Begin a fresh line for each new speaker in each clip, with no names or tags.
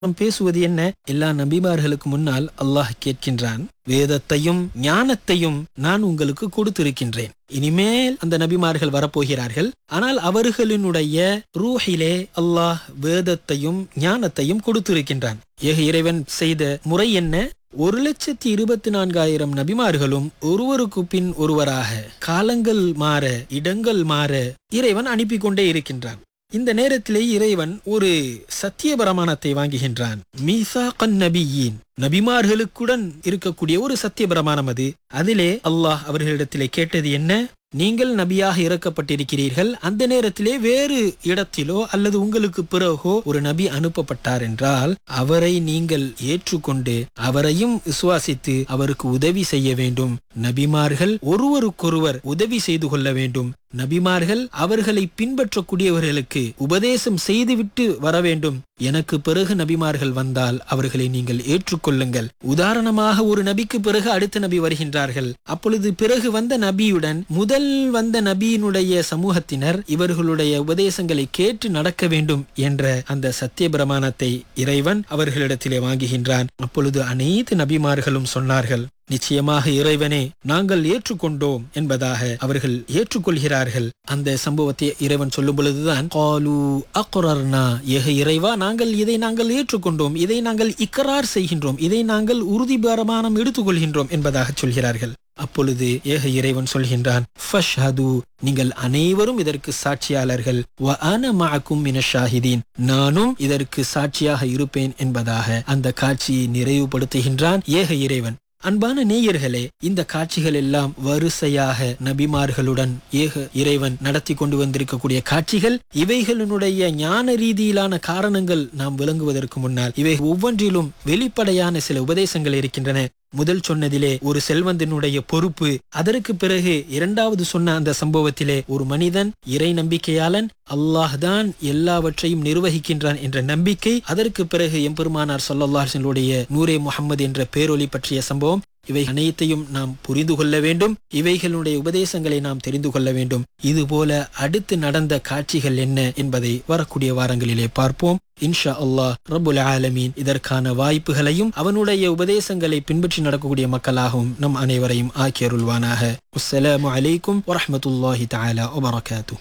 நாம் பேசுவது என்ன எல்லா நபிமார்களுக்கு முன்னால் அல்லாஹ் கேட்கின்றான் வேதத்தையும் ஞானத்தையும் நான் உங்களுக்கு கொடுத்திருக்கின்றேன் இனிமேல் அந்த நபிமார்கள் வரப்போகிறார்கள் ஆனால் அவர்களினுடைய ரூஹிலே அல்லாஹ் வேதத்தையும் ஞானத்தையும் கொடுத்திருக்கின்றான் ஏக இறைவன் செய்த முறை என்ன ஒரு லட்சத்தி இருபத்தி நான்காயிரம் நபிமார்களும் ஒருவருக்கு பின் ஒருவராக காலங்கள் மாற இடங்கள் மாற இறைவன் அனுப்பி கொண்டே இருக்கின்றான் இந்த நேரத்திலே இறைவன் ஒரு சத்திய பிரமாணத்தை வாங்குகின்றான் மீசாகன் நபியின் நபிமார்களுக்குடன் இருக்கக்கூடிய ஒரு சத்திய பிரமாணம் அது அதிலே அல்லாஹ் அவர்களிடத்திலே கேட்டது என்ன நீங்கள் நபியாக இறக்கப்பட்டிருக்கிறீர்கள் அந்த நேரத்திலே வேறு இடத்திலோ அல்லது உங்களுக்கு பிறகோ ஒரு நபி அனுப்பப்பட்டார் என்றால் அவரை நீங்கள் ஏற்றுக்கொண்டு அவரையும் விசுவாசித்து அவருக்கு உதவி செய்ய வேண்டும் நபிமார்கள் ஒருவருக்கொருவர் உதவி செய்து கொள்ள வேண்டும் நபிமார்கள் அவர்களை பின்பற்றக்கூடியவர்களுக்கு உபதேசம் செய்துவிட்டு வர வேண்டும் எனக்கு பிறகு நபிமார்கள் வந்தால் அவர்களை நீங்கள் ஏற்றுக்கொள்ளுங்கள் உதாரணமாக ஒரு நபிக்கு பிறகு அடுத்த நபி வருகின்றார்கள் அப்பொழுது பிறகு வந்த நபியுடன் முதல் வந்த நபியினுடைய சமூகத்தினர் இவர்களுடைய உபதேசங்களை கேட்டு நடக்க வேண்டும் என்ற அந்த சத்திய பிரமாணத்தை இறைவன் அவர்களிடத்திலே வாங்குகின்றான் அப்பொழுது அனைத்து நபிமார்களும் சொன்னார்கள் நிச்சயமாக இறைவனே நாங்கள் ஏற்றுக்கொண்டோம் என்பதாக அவர்கள் ஏற்றுக்கொள்கிறார்கள் அந்த சம்பவத்தை இறைவன் சொல்லும் பொழுதுதான் காலு அக்குரர்னா ஏக இறைவா நாங்கள் இதை நாங்கள் ஏற்றுக்கொண்டோம் இதை நாங்கள் இக்கரார் செய்கின்றோம் இதை நாங்கள் உறுதி பிரமாணம் எடுத்துக்கொள்கின்றோம் என்பதாக சொல்கிறார்கள் அப்பொழுது ஏக இறைவன் சொல்கின்றான் ஃபஷ்ஹது நீங்கள் அனைவரும் இதற்கு சாட்சியாளர்கள் வ அன மஅக்கும் மின ஷாஹிதீன் நானும் இதற்கு சாட்சியாக இருப்பேன் என்பதாக அந்த காட்சியை நிறைவுபடுத்துகின்றான் ஏக இறைவன் அன்பான நேயர்களே இந்த காட்சிகள் எல்லாம் வரிசையாக நபிமார்களுடன் ஏக இறைவன் நடத்தி கொண்டு வந்திருக்கக்கூடிய காட்சிகள் இவைகளினுடைய ஞான ரீதியிலான காரணங்கள் நாம் விளங்குவதற்கு முன்னால் இவை ஒவ்வொன்றிலும் வெளிப்படையான சில உபதேசங்கள் இருக்கின்றன முதல் சொன்னதிலே ஒரு செல்வந்தனுடைய பொறுப்பு அதற்கு பிறகு இரண்டாவது சொன்ன அந்த சம்பவத்திலே ஒரு மனிதன் இறை நம்பிக்கையாளன் அல்லாஹ் தான் எல்லாவற்றையும் நிர்வகிக்கின்றான் என்ற நம்பிக்கை அதற்கு பிறகு எம்பெருமானார் சொல்லல்லாஹனுடைய நூரே முகமது என்ற பேரொலி பற்றிய சம்பவம் இவை அனைத்தையும் நாம் புரிந்து கொள்ள வேண்டும் இவைகளுடைய உபதேசங்களை நாம் தெரிந்து கொள்ள வேண்டும் இதுபோல அடுத்து நடந்த காட்சிகள் என்ன என்பதை வரக்கூடிய வாரங்களிலே பார்ப்போம் இன்ஷா அல்லாஹ் ரபுல் ஆலமீன் இதற்கான வாய்ப்புகளையும் அவனுடைய உபதேசங்களை பின்பற்றி நடக்கக்கூடிய மக்களாகவும் நம் அனைவரையும் ஆக்கியருள்வானாக அஸ்ஸலாமு அலைக்கும் வரஹ்மத்துல்லாஹி தஆலா வபரகாத்துஹு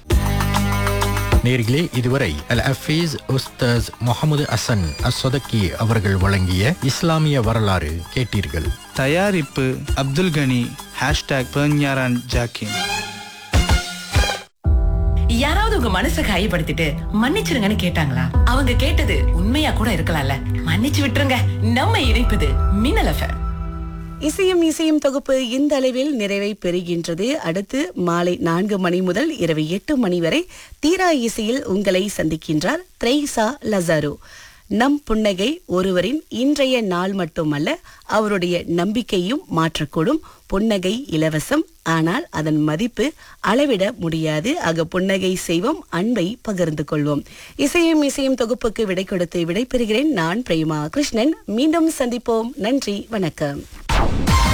நேர்களே இதுவரை அல் அஃபீஸ் உஸ்தாஸ் முகமது அசன் அஸ்வதக்கி அவர்கள் வழங்கிய இஸ்லாமிய வரலாறு கேட்டீர்கள்
தயாரிப்பு அப்துல் கனி ஹேஷ்டாக் பெர்ஞாரான் ஜாக்கின்
யாராவது உங்க மனசை காயப்படுத்திட்டு மன்னிச்சிருங்கன்னு கேட்டாங்களா அவங்க கேட்டது உண்மையா கூட இருக்கலாம்ல மன்னிச்சு விட்டுருங்க நம்ம இணைப்பது மின்னல் எஃப்எம்
இசையும் இசையும் தொகுப்பு இந்த அளவில் நிறைவை பெறுகின்றது அடுத்து மாலை நான்கு மணி முதல் இரவு எட்டு மணி வரை தீரா இசையில் உங்களை சந்திக்கின்றார் த்ரைசா லசாரோ நம் புன்னகை ஒருவரின் இன்றைய நாள் மட்டுமல்ல அவருடைய நம்பிக்கையும் மாற்றக்கூடும் புன்னகை இலவசம் ஆனால் அதன் மதிப்பு அளவிட முடியாது ஆக புன்னகை செய்வோம் அன்பை பகிர்ந்து கொள்வோம் இசையும் இசையும் தொகுப்புக்கு விடை கொடுத்து விடை பெறுகிறேன் நான் பிரேமா கிருஷ்ணன் மீண்டும் சந்திப்போம் நன்றி வணக்கம்